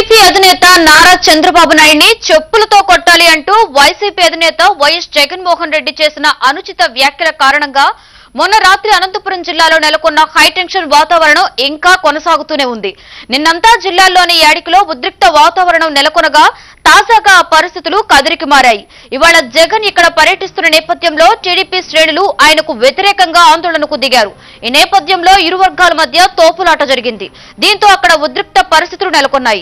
TDP అధినేత నారా చంద్రబాబు నాయుడిని చెప్పులతో కొట్టాలి అంటూ వైసీపీ అధినేత వైఎస్ జగన్మోహన్ రెడ్డి చేసిన అనుచిత వ్యాఖ్యల కారణంగా మొన్న రాత్రి అనంతపురం జిల్లాలో నెలకొన్న హైటెన్షన్ వాతావరణం ఇంకా కొనసాగుతూనే ఉంది నిన్నంతా జిల్లాల్లోని యాడికిలో ఉద్రిక్త వాతావరణం నెలకొనగా తాజాగా ఆ పరిస్థితులు కదిరికి మారాయి ఇవాళ జగన్ ఇక్కడ పర్యటిస్తున్న నేపథ్యంలో టీడీపీ శ్రేణులు ఆయనకు వ్యతిరేకంగా ఆందోళనకు దిగారు ఈ నేపథ్యంలో ఇరు వర్గాల మధ్య తోపులాట జరిగింది దీంతో అక్కడ ఉద్రిక్త పరిస్థితులు నెలకొన్నాయి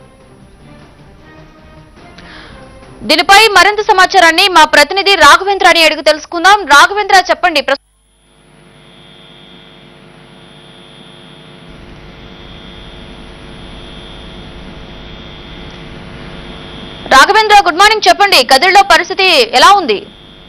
దీనిపై మరింత సమాచారాన్ని మా ప్రతినిధి రాఘవేంద్ర అని అడిగి తెలుసుకుందాం రాఘవేంద్ర చెప్పండి ప్రస్తుతం రాఘవేంద్ర గుడ్ మార్నింగ్ చెప్పండి కదిరిలో పరిస్థితి ఎలా ఉంది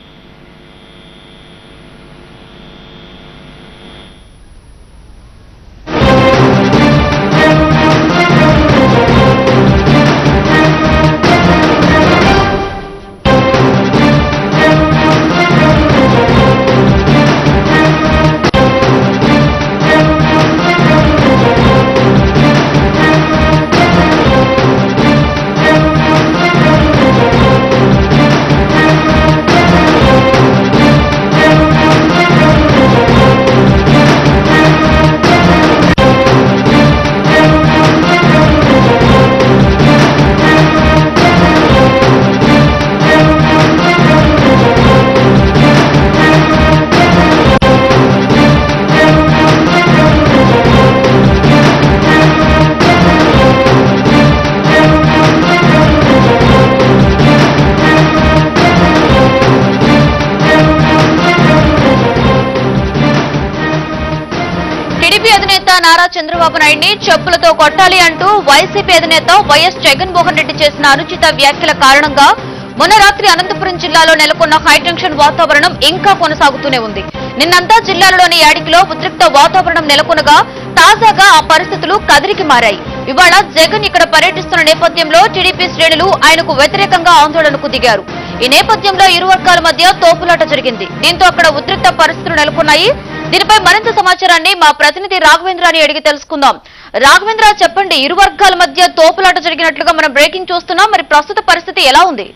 టీడీపీ అధినేత నారా చంద్రబాబు నాయుడిని చెప్పులతో కొట్టాలి అంటూ వైసీపీ అధినేత వైఎస్ జగన్మోహన్ రెడ్డి చేసిన అనుచిత వ్యాఖ్యల కారణంగా మొన్న రాత్రి అనంతపురం జిల్లాలో నెలకొన్న హైటెన్షన్ వాతావరణం ఇంకా కొనసాగుతూనే ఉంది నిన్నంతా జిల్లాలోని యాడికిలో ఉద్రిక్త వాతావరణం నెలకొనగా తాజాగా ఆ పరిస్థితులు కదిరికి మారాయి ఇవాళ జగన్ ఇక్కడ పర్యటిస్తున్న నేపథ్యంలో టీడీపీ శ్రేణులు ఆయనకు వ్యతిరేకంగా ఆందోళనకు దిగారు ఈ నేపథ్యంలో ఇరు వర్గాల మధ్య తోపులాట జరిగింది దీంతో అక్కడ ఉద్రిక్త పరిస్థితులు నెలకొన్నాయి దీనిపై మరింత సమాచారాన్ని మా ప్రతినిధి రాఘవేంద్ర అని అడిగి తెలుసుకుందాం రాఘవేంద్ర చెప్పండి ఇరు వర్గాల మధ్య తోపులాట జరిగినట్లుగా మనం బ్రేకింగ్ చూస్తున్నాం మరి ప్రస్తుత పరిస్థితి ఎలా ఉంది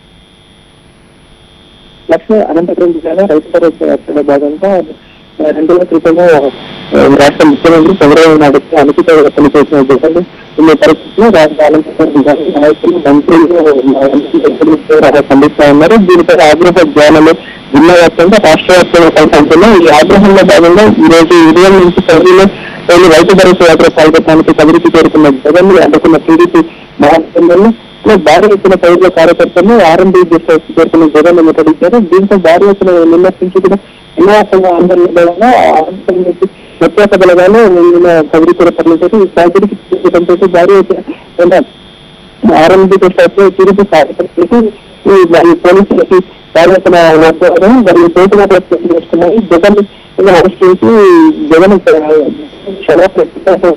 లక్ష్మి అనంతపురం జిల్లాలో రైతు భరోసా యాత్రలో భాగంగా ఆ, రెండు వేల క్రితము ఆ, రాష్ట్ర ముఖ్యమంత్రి చంద్రబాబు నాయుడుకి అనుచిత వ్యాఖ్యలు చేసిన జగన్ ఉన్న పరిస్థితుల్లో రాష్ట్ర అనంతపురం జిల్లాలో నాయకులు మంత్రులు ఆ, మంత్రులు తీవ్రంగా ఖండిస్తా ఉన్నారు దీనిపై ఆగ్రహ జ్ఞానము జిల్లా వ్యాప్తంగా రాష్ట్ర వ్యాప్తంగా కొనసాగుతున్న ఈ ఆగ్రహంలో భాగంగా ఈ రోజు ఉదయం నుంచి కదిరిలో వెళ్ళి రైతు భరోసా యాత్ర పాల్గొనడానికి కదిరికి చేరుకున్న జగన్ అడ్డుకున్న టీడీపీ మహాసంఘంలో భారీ ఎత్తున పౌరుల కార్యకర్తలు ఆర్ఎండి చేరుకున్న జగన్ ముట్టడించారు దీంతో భారీ ఎత్తున నిన్నటి కూడా వినాశంగా ఆందోళన వల్ల ఆందోళన నుంచి వ్యత్యాస బలగాలు నిన్న కదిరి కూడా తరలించారు ఈ సాగిరికి తీసుకుంటే భారీ ఎత్తున ఆర్ఎండి తిరిగి కార్యకర్తలకు ఈ మరియు పోలీసులకి భారీ ఎత్తున వస్తారు మరియు చేతుల చేసుకున్నాయి జగన్ అరెస్ట్ చేసి జగన్ క్షణాలు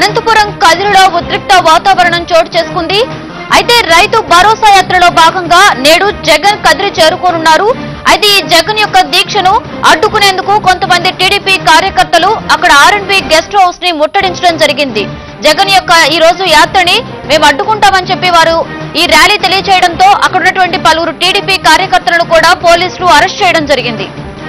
అనంతపురం కదిరిలో ఉద్రిక్త వాతావరణం చోటు చేసుకుంది అయితే రైతు భరోసా యాత్రలో భాగంగా నేడు జగన్ కదిరి చేరుకోనున్నారు అయితే ఈ జగన్ యొక్క దీక్షను అడ్డుకునేందుకు కొంతమంది టీడీపీ కార్యకర్తలు అక్కడ ఆర్ఎండ్బి గెస్ట్ హౌస్ ని ముట్టడించడం జరిగింది జగన్ యొక్క ఈ రోజు యాత్రని మేము అడ్డుకుంటామని చెప్పి వారు ఈ ర్యాలీ తెలియజేయడంతో అక్కడ ఉన్నటువంటి పలువురు టీడీపీ కార్యకర్తలను కూడా పోలీసులు అరెస్ట్ చేయడం జరిగింది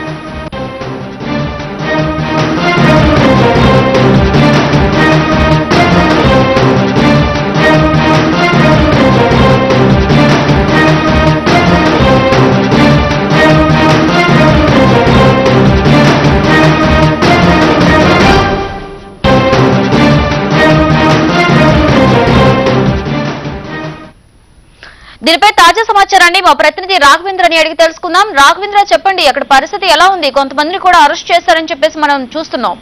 దీనిపై తాజా సమాచారాన్ని మా ప్రతినిధి రాఘవేంద్రని అడిగి తెలుసుకుందాం రాఘవేంద్ర చెప్పండి అక్కడ పరిస్థితి ఎలా ఉంది కొంతమందిని కూడా అరెస్ట్ చేశారని చెప్పేసి మనం చూస్తున్నాం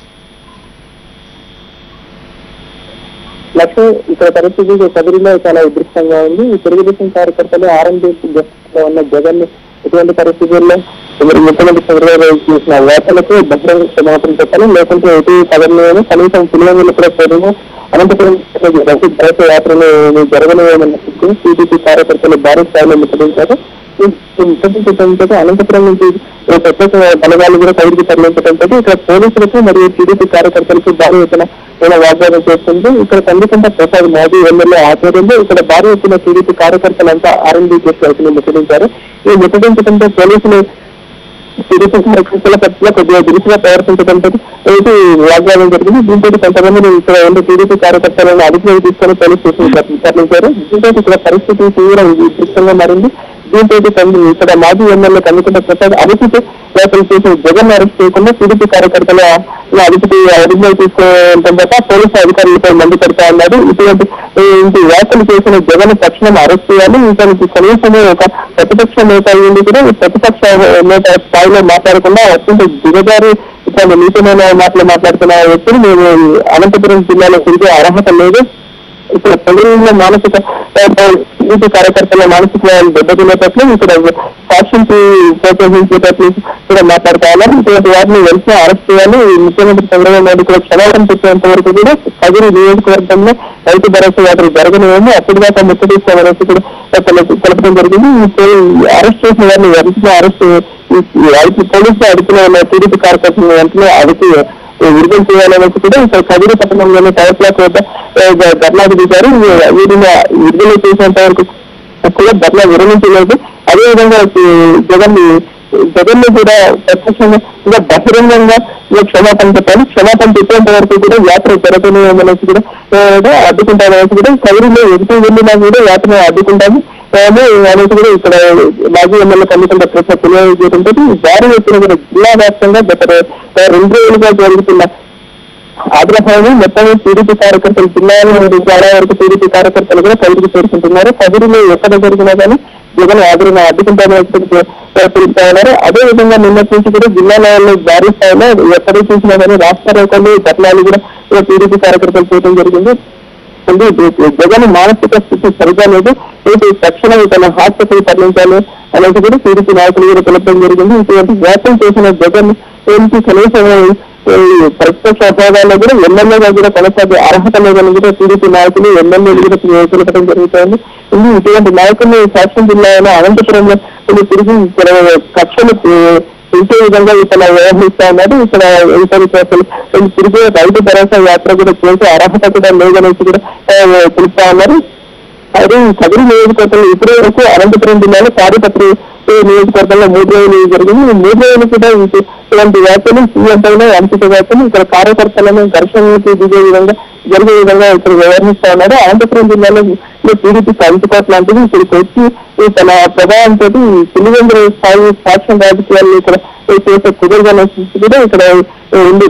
లక్ష్మి ఇక్కడ పరిస్థితి కదిరిలో చాలా ఉధృతంగా ఉంది ఈ తెలుగుదేశం కార్యకర్తలు ఆర్ఎంపీ లో ఉన్న జగన్ ఇటువంటి పరిస్థితుల్లో మరి ముఖ్యమంత్రి చంద్రబాబు నాయుడు చేసిన వార్తలకు బహిరంగ క్షమాపణ చెప్పాలి లేకుంటే ఎటు కదలలేము కనీసం పులివెందులు కూడా పోలేము అనంతపురం రద్దు భరోసా యాత్రను జరగలేమన్న టీడీపీ కార్యకర్తలు భారీ స్థాయిలో ముట్టడించారు ఈ ముట్టడించడంతో అనంతపురం నుంచి ఓ ప్రత్యేక బలగాలు కూడా కదిరికి తరలించడంతో ఇక్కడ పోలీసులకు మరియు టీడీపీ కార్యకర్తలకు భారీ ఎత్తున నేను వాగ్దానం చేస్తుంది ఇక్కడ కందికంట ప్రసాద్ మోదీ ఎమ్మెల్యే ఆధ్వర్యంలో ఇక్కడ భారీ ఎత్తున టీడీపీ కార్యకర్తలంతా ఆర్ఎండీ కేసు ముట్టడించారు ఈ ముట్టడించడంతో పోలీసులు టీడీపీ కార్యకర్తల పట్ల కొద్దిగా దిరుసుగా ప్రవర్తించడంతో ఏంటి వాగ్వాదం జరిగింది దీంతో కొంతమంది ఇక్కడ ఉండే టీడీపీ కార్యకర్తలను అదుపులోకి తీసుకొని పోలీస్ స్టేషన్ తరలించారు దీంతో ఇక్కడ పరిస్థితి తీవ్ర ఉద్రిక్తంగా మారింది దీంతో కొన్ని ఇక్కడ మాజీ ఎమ్మెల్యే కన్నుకుంట ప్రసాద్ అదుపుతో వ్యాఖ్యలు చేసిన జగన్ అరెస్ట్ చేయకుండా టీడీపీ కార్యకర్తల అదుపుకి అదుపులోకి తీసుకోవడం తప్ప పోలీసు అధికారులపై మండి పెడతా ఉన్నారు ఇటువంటి ఇంటి వ్యాఖ్యలు చేసిన జగన్ తక్షణం అరెస్ట్ చేయాలి ఇంకా కనీసం ఒక ప్రతిపక్ష నేత అయ్యింది కూడా ఈ ప్రతిపక్ష నేత స్థాయిలో మాట్లాడకుండా అత్యంత దిగజారి ఇట్లా నీచమైన మాటలు మాట్లాడుతున్న వ్యక్తులు మేము అనంతపురం జిల్లాలో తిరిగే అర్హత లేదు ఇక్కడ ప్రజల మానసిక టీడీపీ కార్యకర్తల మానసిక దెబ్బతినేటట్లు ఇక్కడ సాక్షికి ప్రోత్సహించేటట్లు కూడా మాట్లాడుతా ఉన్నారు ఇటువంటి వారిని వెంటనే అరెస్ట్ చేయాలి ఈ ముఖ్యమంత్రి చంద్రబాబు నాయుడు కూడా క్షమాపణ చెప్పేంత వరకు కూడా కదిరి నియోజకవర్గంలో రైతు భరోసా యాత్ర జరగనివేమో అప్పుడు దాకా ముట్టడిస్తామనేసి కూడా తెలప- తెలపడం జరిగింది ఈ పో- అరెస్ట్ చేసిన వారిని వెంటనే అరెస్ట్ అడిగి పోలీసులు అడుగుతున్న ఉన్న టీడీపీ కార్యకర్తలను వెంటనే అడిగి విడుదల చేయాలనేసి కూడా ఇక్కడ కదిరి పట్టణంలోని టవర్ క్లాక్ వద్ద ఆ, గ- ధర్నాకు దిగారు వీ- వీరిని విడుదల చేసేంత వరకు కూడా ధర్నా విరమించలేదు అదేవిధంగా ఈ జగన్ జగన్ కూడా ప్రత్యక్షంగా ఇంకా బహిరంగంగా ఇంకా క్షమాపణ చెప్పాలి క్షమాపణ చెప్పేంత వరకు కూడా యాత్ర జరగనేమనేసి కూడా ఆ, అడ్డుకుంటామనేసి కూడా కదిరిలో ఎదుటి వెళ్ళినా కూడా యాత్రను అడ్డుకుంటాము ఏమో అనేసి కూడా ఇక్కడ మాజీ ఎమ్మెల్యే కమిషన్ ప్రసాద్ తెలియజేయడంతో భారీ ఎత్తున కూడా జిల్లా వ్యాప్తంగా గత రె- రెండు రోజులుగా జరుగుతున్న ఆగ్రహాన్ని మొత్తం టీడీపీ కార్యకర్తలు జిల్లాలో నుండి చాలా వరకు టీడీపీ కార్యకర్తలు కూడా కదిరికి చేరుకుంటున్నారు కదిరిలో ఎక్కడ జరిగినా కానీ జగన్ ఆదరణ అడ్డుకుంటామని తెలుపుతా ఉన్నారు అదే విధంగా నిన్నటి నుంచి కూడా జిల్లాలో భారీ స్థాయిలో ఎక్కడ చూసినా కానీ రాష్ట్ర రైతులు ఘటనలు కూడా టీడీపీ కార్యకర్తలు చేయడం జరిగింది ఉంది జగన్ మానసిక స్థితి సరిగా లేదు ఏంటి తక్షణం తన హాస్పిటల్ తరలించాలి అనేది కూడా టీడీపీ నాయకులు కూడా తెలపడం జరిగింది ఇటువంటి వ్యాఖ్యలు చేసిన జగన్ ఏంటి కనీసం ఈ ప్రతిపక్ష హోదాలో కూడా ఎమ్మెల్యేగా కూడా కొనసాగే అర్హత లేదని కూడా టీడీపీ నాయకులు ఎమ్మెల్యేలు కూడా తెలపడం జరుగుతోంది ఇది ఇటువంటి నాయకులు శాసన జిల్లాలో అనంతపురంలో కొన్ని తిరిగి ఇక్కడ కక్షలు ఇంకే విధంగా ఇతను వ్యవహరిస్తా ఉన్నారు ఇక్కడ ఇతని అసలు తిరిగే రైతు భరోసా యాత్ర కూడా చేసే అర్హత కూడా లేదనేసి కూడా ఆ, తెలుపుతా ఉన్నారు అదే ఈ కదిరి నియోజకవర్గంలో ఇప్పటి వరకు అనంతపురం జిల్లాలో తాడిపత్రి నియోజకవర్గంలో మూడు రోజులు జరిగింది ఈ మూడు రోజులు కూడా ఇటు- ఇలాంటి వ్యాఖ్యలు సీఎం పైన అంకిత వ్యాఖ్యలు ఇక్కడ కార్యకర్తలను ఘర్షణలకు దిగే విధంగా జరిగే విధంగా ఇక్కడ వ్యవహరిస్తా ఉన్నారు అనంతపురం జిల్లాలో టీడీపీ కంచుకోట్ లాంటిది ఇక్కడికి వచ్చి ఈ తన ప్రభావంతో పులివెందుల స్థాయి సాక్ష్యం రాజకీయాలు ఇక్కడ చేసే కుదరదనేసి కూడా ఇక్కడ ఉంది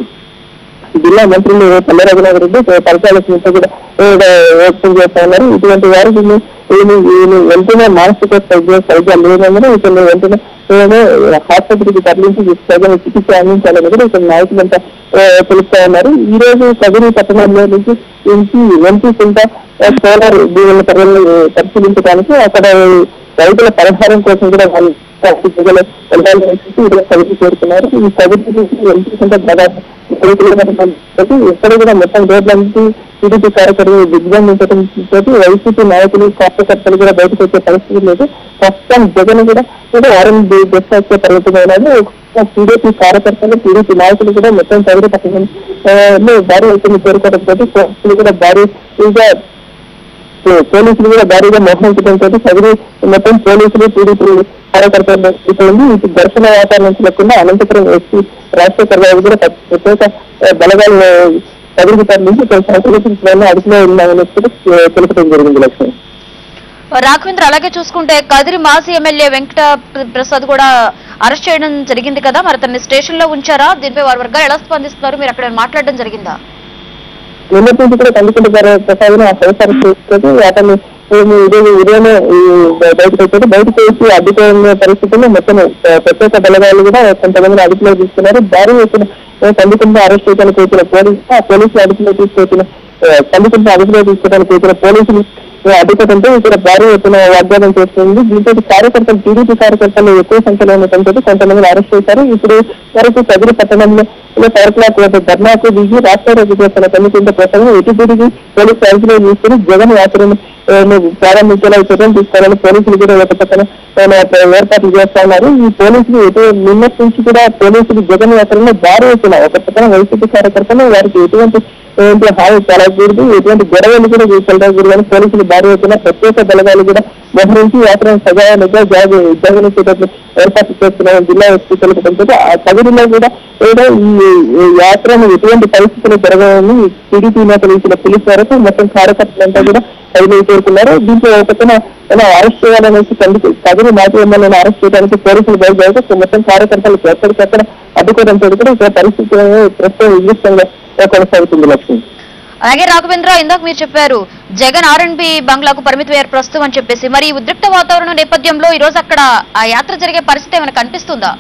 జిల్లా మంత్రులు పల్లె రఘునాథ్ రెడ్డి పరిపాలన నుంచి కూడా ఏదో వ్యక్తం చేస్తా ఉన్నారు ఇటువంటి వారికి ఈయన ఈయన వెంటనే మానసిక సైద్య సరిగ్గా లేనందున ఇతను వెంటనే ఏదో ఆసుపత్రికి తరలించి ప్రజలు చికిత్స అందించాలని కూడా ఇక్కడ నాయకులంతా ఆ, తెలుపుతా ఉన్నారు ఈ రోజు కదిరి పట్టణంలో నుంచి నుంచి ఎంపీ కింద సోలార్ దీవుల పనులను పరిశీలించడానికి అక్కడ రైతుల పరిహారం కోసం కూడా వాళ్ళు ప్రజలు వెళ్ళాలని చెప్పి ఇక్కడ కవికి చేరుకున్నారు ఈ కవికి నుంచి ఎంపీ కింద దాదాపు ముప్పై కిలోమీటర్ల ఎక్కడ కూడా మొత్తం రోడ్లన్నీ టీడీపీ కార్యకర్తలు దిగ్బంధించడంతో వైసీపీ నాయకులు కార్యకర్తలు కూడా బయటకు వచ్చే పరిస్థితి లేదు ప్రస్తుతం జగన్ కూడా కూడా ఆర్ఎండ్ గెస్ట్ హౌస్ పరిమితమైనది టీడీపీ కార్యకర్తలు టీడీపీ నాయకులు కూడా మొత్తం తగిన పట్టణం భారీ ఎత్తున చేరుకోవడంతో పోలీసులు కూడా భారీగా పోలీసులు కూడా భారీగా మోహరించడంతో చదివి మొత్తం పోలీసులు టీడీపీ కార్యకర్తలు అయిపోయింది ఇటు ఘర్షణ వాతావరణం లేకుండా అనంతపురం ఎస్పీ రాజశేఖర్ గారు కూడా ప్రత్యేక ఆ, బలగాలు చదివి తరలించి కొంచెం అదుపులో ఉన్నామని కూడా తెలుపడం జరిగింది లక్ష్మి రాఘవేంద్ర అలాగే చూసుకుంటే కదిరి మాజీ ఎమ్మెల్యే వెంకట ప్రసాద్ కూడా అరెస్ట్ చేయడం జరిగింది కదా మరి అతన్ని స్టేషన్ లో ఉంచారా దీనిపై వారి వర్గాలు ఎలా స్పందిస్తున్నారు మీరు అక్కడ మాట్లాడడం జరిగిందా నిన్నటి నుంచి కూడా కందుకుంట గారు ప్రసాద్ ఆ సంసారం చేసుకొని అతన్ని మేము ఉదయం ఉదయమే ఈ బయటకు వచ్చారు బయటకు వచ్చి అడ్డుకున్న పరిస్థితుల్లో మొత్తం ఆ, ప్రత్యేక బలగాలు కూడా కొంతమంది అదుపులో తీసుకున్నారు భారీ ఎత్తున కందుకుంట అరెస్ట్ చేయడానికి వచ్చిన పోలీసులు ఆ పోలీసులు అదుపులో తీసుకొచ్చిన కందుకుంట అదుపులో తీసుకోవడానికి వచ్చిన పోలీసులు అడ్డుకోవడంతో ఇక్కడ భారీ ఎత్తున వాగ్వాదం చేస్తుంది దీంతో కార్యకర్తలు టీడీపీ కార్యకర్తలు ఎక్కువ సంఖ్యలో ఉండటంతో కొంతమంది అరెస్ట్ చేశారు ఇప్పుడు వరకు కదిరి పట్టణంలో సరకులకు ధర్నాకు దిగి రాష్ట్ర రోజు చేస్తున్న కందుకుంట ప్రసంగం ఎటు తిరిగి పోలీసు అదుపులో తీసుకుని జగన్ యాత్రను ఆ, ప్రారంభించేలా చర్యలు తీసుకోవాలని పోలీసులు కూడా ఒక పక్కన ఆ, ఏర్పాట్లు చేస్తా ఉన్నారు ఈ పోలీసులు ఎటు నిన్నటి నుంచి కూడా పోలీసులు జగన్ యాత్రలో భారీ ఎత్తున ఒక పక్కన వైసీపీ కార్యకర్తలు వారికి ఎటువంటి ఏంటి హాయి కలగకూడదు ఎటువంటి గొడవలు కూడా కలగకూడదు అని పోలీసులు భారీ ఎత్తున ప్రత్యేక బలగాలు కూడా మోహరించి యాత్రను సజావుగా జాగ జగనిచ్చేటట్లు ఏర్పాట్లు చేస్తున్నామని జిల్లా ఎస్పీ తెలుపడంతో ఆ కదిరిలో కూడా ఏదో ఈ ఈ యాత్రను ఎటువంటి పరిస్థితులు జరగాలని టీడీపీ నేతలు ఇచ్చిన పిలుపు వరకు మొత్తం కార్యకర్తలంతా కూడా కదిలి చేరుకున్నారు దీంతో ఒక పక్కన ఏదో అరెస్ట్ చేయాలనేసి కందుకు కదిరి మాజీ ఎమ్మెల్యేని అరెస్ట్ చేయడానికి పోలీసులు బయలుదేరితే మొత్తం కార్యకర్తలు ఎక్కడికక్కడ అడ్డుకోవడంతో కూడా ఇక్కడ పరిస్థితి ప్రస్తుతం ఉద్రిక్తంగా కొనసాగుతుంది లక్ష్మి అలాగే రాఘవేంద్ర ఇందాక మీరు చెప్పారు జగన్ ఆర్ అండ్ బి బంగ్లాకు పరిమితమయ్యారు ప్రస్తుతం అని చెప్పేసి మరి ఈ ఉద్రిక్త వాతావరణం నేపథ్యంలో ఈ రోజు అక్కడ ఆ యాత్ర జరిగే పరిస్థితి ఏమైనా కనిపిస్తుందా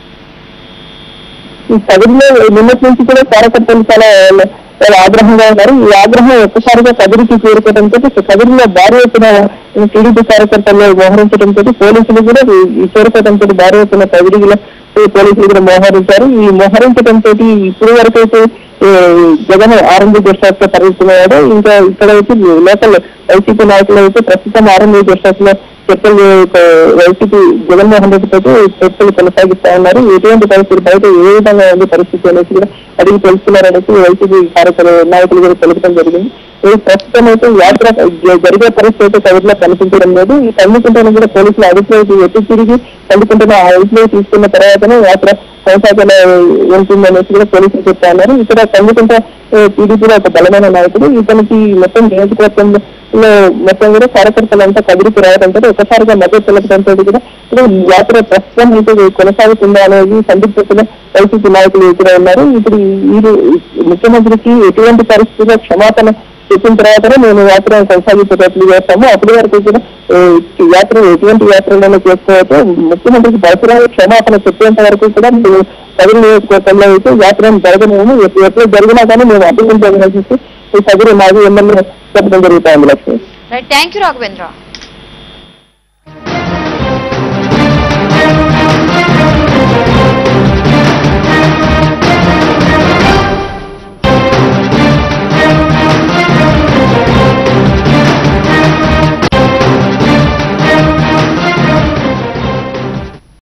ఈ కదిరిలో నిన్నటి నుంచి కూడా కార్యకర్తలు చాలా చాలా ఆగ్రహంగా ఉన్నారు ఈ ఆగ్రహం ఒక్కసారిగా కదిరికి చేరుకోవడంతో కదిరిలో భారీ ఎత్తున టీడీపీ కార్యకర్తలు మోహరించడంతో పోలీసులు కూడా ఈ- ఈ చేరుకోవడంతో భారీ ఎత్తున కదిరిలో పోలీసులు కూడా మోహరించారు ఈ మోహరించడంతో ఇప్పుడు వరకు అయితే ఈ జగన్ ఆర్ఎంబీ గెస్ట్ హౌస్ లో పరిగెత్తున్నాడు ఇంకా ఇక్కడ అయితే లోకల్ వైసీపీ నాయకులు అయితే ప్రస్తుతం ఆర్ఎంబీ గెస్ట్ హౌస్ లో చర్చలు ఆ, వైసీపీ జగన్మోహన్ రెడ్డి తోటి చర్చలు కొనసాగిస్తా ఉన్నారు ఎటువంటి పరిస్థితి బయట ఏ విధంగా ఉంది పరిస్థితి అనేసి కూడా అడిగి తెలుసుకున్నారనేసి వైసీపీ కార్యకర్త నాయకులు కూడా తెలపడం జరిగింది ఈ ప్రస్తుతం అయితే యాత్ర జ- జరిగే పరిస్థితి అయితే కవిలో కనిపించడం లేదు ఈ కందుకుంటను కూడా పోలీసులు అదుపులోకి ఎట్టి తిరిగి కందుకుంటున్న ఆ అదుపులోకి తీసుకున్న తర్వాతనే యాత్ర కొనసాగల ఉంటుందనేసి కూడా పోలీసులు చెప్తా ఉన్నారు ఇక్కడ కందుకుంట టీడీపీలో ఒక బలమైన నాయకుడు ఇతనికి మొత్తం నియోజకవర్గంలో మొత్తం కూడా కార్యకర్తలంతా కదిరికి రావడంతో ఒకసారిగా మద్దతు తెలపడంతో కూడా ఇప్పుడు ఈ యాత్ర ప్రస్తుతం అయితే కొనసాగుతుందా అనేది సందిగ్ధతగా వైసీపీ నాయకులు ఇక్కడ ఉన్నారు ఇప్పుడు వీరు ముఖ్యమంత్రికి ఎటువంటి పరిస్థితుల్లో క్షమాపణ చెప్పిన తర్వాతనే మేము యాత్ర కొనసాగించేటట్లు చేస్తాము అప్పటి వరకు కూడా ఏ, ఈ యాత్ర ఎటువంటి యాత్రలను చేసుకోవచ్చు ముఖ్యమంత్రికి పరిసరాలు క్షమాపణ చెప్పేంత వరకు కూడా మేము కదిరి నియోజకవర్గంలో అయితే యాత్రను జరగలేము ఎప్పుడు ఎప్పుడు జరిగినా కానీ మేము అభివృద్ధి ఈ కదిరి మాజీ ఎమ్మెల్యే చెప్పడం జరుగుతుంది Lakshmi right thank you Raghavendra